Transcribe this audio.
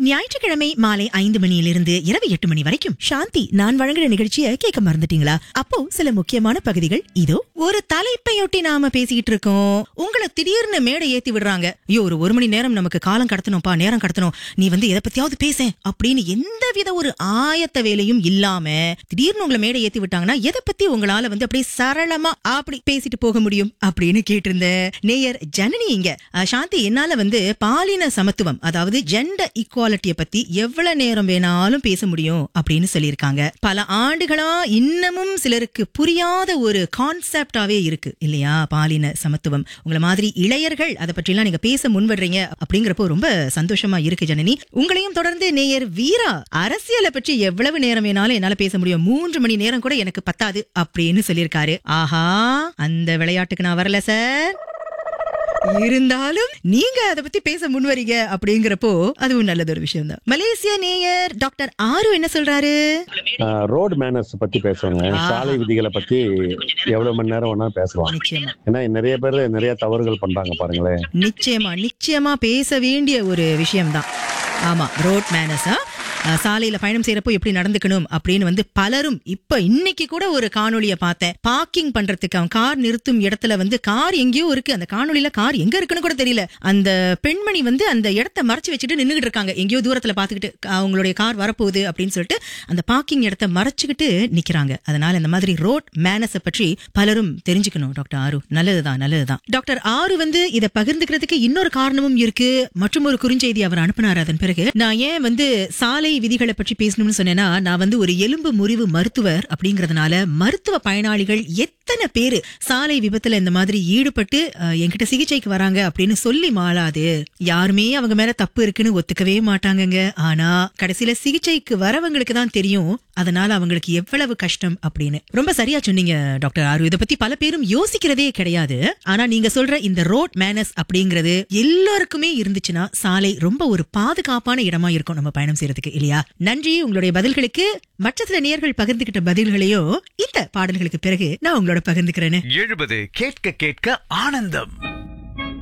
ஞாயிற்றுக்கிழமை மாலை ஐந்து மணியிலிருந்து இரவு எட்டு மணி வரைக்கும் சாந்தி நான் வழங்குற நிகழ்ச்சியை கேட்க மறந்துட்டீங்களா அப்போ சில முக்கியமான பகுதிகள் இதோ ஒரு தலைப்பையொட்டி நாம பேசிக்கிட்டு இருக்கோம் உங்களை திடீர்னு மேடை ஏத்தி விடுறாங்க ஐயோ ஒரு ஒரு மணி நேரம் நமக்கு காலம் கடத்தணும்ப்பா நேரம் கடத்தணும் நீ வந்து எதை பத்தியாவது பேச அப்படின்னு எந்த வித ஒரு ஆயத்த வேலையும் இல்லாம திடீர்னு உங்களை மேடை ஏத்தி விட்டாங்கன்னா எதை பத்தி உங்களால வந்து அப்படியே சரளமா அப்படி பேசிட்டு போக முடியும் அப்படின்னு கேட்டிருந்தேன் நேயர் ஜனனி இங்க அஹ், சாந்தி என்னால வந்து பாலின சமத்துவம் அதாவது ஜெண்டர் ஈக்குவாலிட்டிய பத்தி எவ்வளவு நேரம் வேணாலும் பேச முடியும் அப்படின்னு சொல்லியிருக்காங்க பல ஆண்டுகளா இன்னமும் சிலருக்கு புரியாத ஒரு கான்செப்டாவே இருக்கு இல்லையா பாலின சமத்துவம் உங்களை மாதிரி இளையர்கள் அதை பற்றிலாம் நீங்க பேச முன்வர்றீங்க அப்படிங்கிறப்போ ரொம்ப சந்தோஷமா இருக்கு ஜனனி உங்களையும் தொடர்ந்து நேயர் வீரா அரசியலை பற்றி எவ்வளவு நேரம் வேணாலும் என்னால பேச முடியும் மூன்று மணி நேரம் கூட எனக்கு பத்தாது அப்படின்னு சொல்லியிருக்காரு ஆஹா அந்த விளையாட்டுக்கு நான் வரல சார் இருந்தாலும் நீங்க அதை பத்தி பேச முன்வரீங்க அப்படிங்கிறப்போ அதுவும் நல்லது ஒரு விஷயம் தான் மலேசிய நேயர் டாக்டர் ஆரு என்ன சொல்றாரு ரோடு மேனர்ஸ் பத்தி பேசுவாங்க ஆ. சாலை விதிகளை பத்தி எவ்வளவு மணி நேரம் வேணா பேசலாம் நிச்சயமா ஏன்னா நிறைய பேர் நிறைய தவறுகள் பண்றாங்க பாருங்களேன் நிச்சயமா நிச்சயமா பேச வேண்டிய ஒரு விஷயம்தான் ஆமா ரோட் மேனஸா சாலையில பயணம் செய்யறப்போ எப்படி நடந்துக்கணும் அப்படின்னு வந்து பலரும் இப்ப இன்னைக்கு கூட ஒரு காணொளிய பார்த்தேன் பார்க்கிங் பண்றதுக்கு அவன் கார் நிறுத்தும் இடத்துல வந்து கார் எங்கேயோ இருக்கு அந்த காணொளியில கார் எங்க இருக்குன்னு கூட தெரியல அந்த பெண்மணி வந்து அந்த இடத்த மறைச்சு வச்சுட்டு நின்னுகிட்டு இருக்காங்க எங்கேயோ தூரத்துல பாத்துக்கிட்டு அவங்களுடைய கார் வரப்போகுது அப்படின்னு சொல்லிட்டு அந்த பார்க்கிங் இடத்த மறைச்சுக்கிட்டு நிக்கிறாங்க அதனால இந்த மாதிரி ரோட் மேனஸ பற்றி பலரும் தெரிஞ்சுக்கணும் டாக்டர் ஆரு நல்லதுதான் நல்லதுதான் டாக்டர் ஆரு வந்து இத பகிர்ந்துக்கிறதுக்கு இன்னொரு காரணமும் இருக்கு மற்றும் ஒரு குறுஞ்செய்தி அவர் அனுப்பினார் அதன் பிறகு நான் ஏன் வந்து சாலை விதிகளை பற்றி பேசணும்னு சொன்னேன்னா நான் வந்து ஒரு எலும்பு முறிவு மருத்துவர் அப்படிங்கறதுனால மருத்துவ பயனாளிகள் எத்தனை பேரு சாலை விபத்துல இந்த மாதிரி ஈடுபட்டு அஹ், என்கிட்ட சிகிச்சைக்கு வராங்க அப்படின்னு சொல்லி மாளாது யாருமே அவங்க மேல தப்பு இருக்குன்னு ஒத்துக்கவே மாட்டாங்கங்க ஆனா கடைசியில சிகிச்சைக்கு வரவங்களுக்கு தான் தெரியும் அதனால அவங்களுக்கு எவ்வளவு கஷ்டம் அப்படின்னு ரொம்ப சரியா சொன்னீங்க டாக்டர் ஆரு இத பத்தி பல பேரும் யோசிக்கிறதே கிடையாது ஆனா நீங்க சொல்ற இந்த ரோட் மேனஸ் அப்படிங்கிறது எல்லாருக்குமே இருந்துச்சுன்னா சாலை ரொம்ப ஒரு பாதுகாப்பான இடமா இருக்கும் நம்ம பயணம் செய்யறதுக்கு இல்லையா நன்றி உங்களுடைய பதில்களுக்கு மற்ற சில நேர்கள் பகிர்ந்துகிட்ட பதில்களையோ இந்த பாடல்களுக்கு பிறகு நான் உங்களோட பகிர்ந்துக்கிறேன்னு எழுபது கேட்க கேட்க ஆனந்தம்